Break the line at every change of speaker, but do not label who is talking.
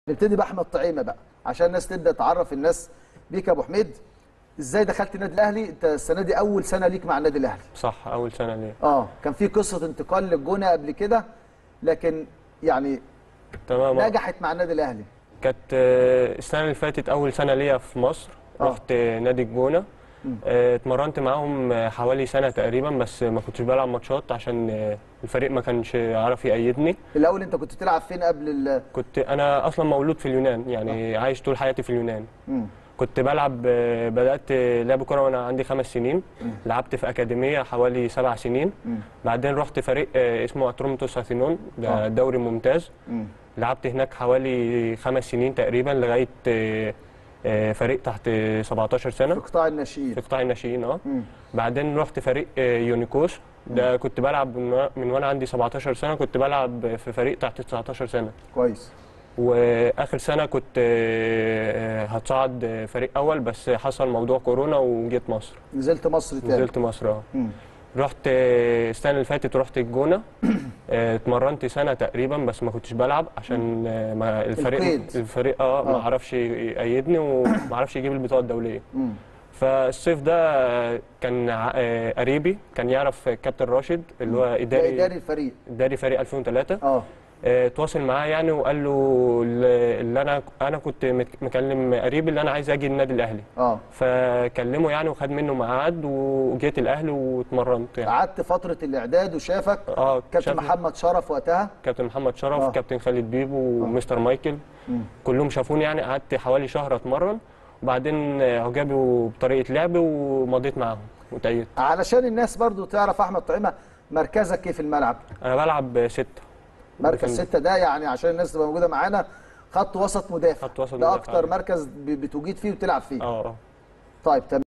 نبتدي باحمد طعيمه بقى عشان الناس تبدا تعرف الناس بيك يا ابو حميد ازاي دخلت النادي الاهلي انت السنه دي اول سنه ليك مع النادي الاهلي
صح اول سنه ليا
اه كان في قصه انتقال للجونه قبل كده لكن يعني
تمام
نجحت مع النادي الاهلي
كانت آه، السنه اللي فاتت اول سنه ليا في مصر
آه.
رحت آه، نادي الجونه آه، اتمرنت معاهم آه، حوالي سنه تقريبا بس ما كنتش بلعب ماتشات عشان آه، الفريق ما كانش عارف يأيدني
الاول انت كنت بتلعب فين قبل ال
كنت انا اصلا مولود في اليونان يعني عايش طول حياتي في اليونان
مم.
كنت بلعب آه، بدات آه، لعب كوره وانا عندي خمس سنين لعبت في اكاديميه حوالي سبع سنين بعدين رحت فريق آه، اسمه اترومتوس اثينون
آه.
ده دوري ممتاز
مم.
لعبت هناك حوالي خمس سنين تقريبا لغايه آه، آه، فريق تحت آه، 17
في
سنه
قطاع الناشئين
في قطاع الناشئين اه
مم.
بعدين رحت فريق آه، يونيكوس ده كنت بلعب من وأنا- من وانا عندي 17 سنه كنت بلعب في فريق تحت 19 سنه
كويس
واخر سنه كنت آه، هتصعد آه، فريق اول بس حصل موضوع كورونا وجيت مصر
نزلت مصر تاني
نزلت مصر اه
مم.
رحت آه، السنه اللي فاتت رحت الجونه آه، اتمرنت سنه تقريبا بس ما كنتش بلعب عشان آه، ما الفريق
القيد.
الفريق اه ما
آه.
عرفش يأيدني وما عرفش يجيب البطاقه الدوليه
مم.
فالصيف ده آه، كان ع- آه، قريبي كان يعرف كابتن راشد اللي هو
ده
اداري
اداري الفريق
اداري فريق 2003
اه
آه، تواصل معاه يعني وقال له ال- اللي انا انا كنت مك- مكلم قريبي اللي انا عايز اجي النادي الاهلي
اه
فكلمه يعني وخد منه ميعاد وجيت الاهلي واتمرنت يعني
قعدت فتره الاعداد وشافك
اه
كابتن
شاف-
محمد شرف وقتها
كابتن محمد شرف
آه.
كابتن خالد بيبو ومستر مايكل
مم.
كلهم شافوني يعني قعدت حوالي شهر اتمرن وبعدين آه، عجبوا بطريقه لعبي ومضيت معاهم وتأيدت
علشان الناس برضو تعرف احمد طعيمه مركزك ايه في الملعب
انا بلعب ستة
مركز
ديفندر.
ستة ده يعني عشان الناس تبقى موجوده معانا خط وسط مدافع
خط وسط
ده
مدافع.
اكتر مركز ب- بتجيد فيه وتلعب فيه
اه اه
طيب تمام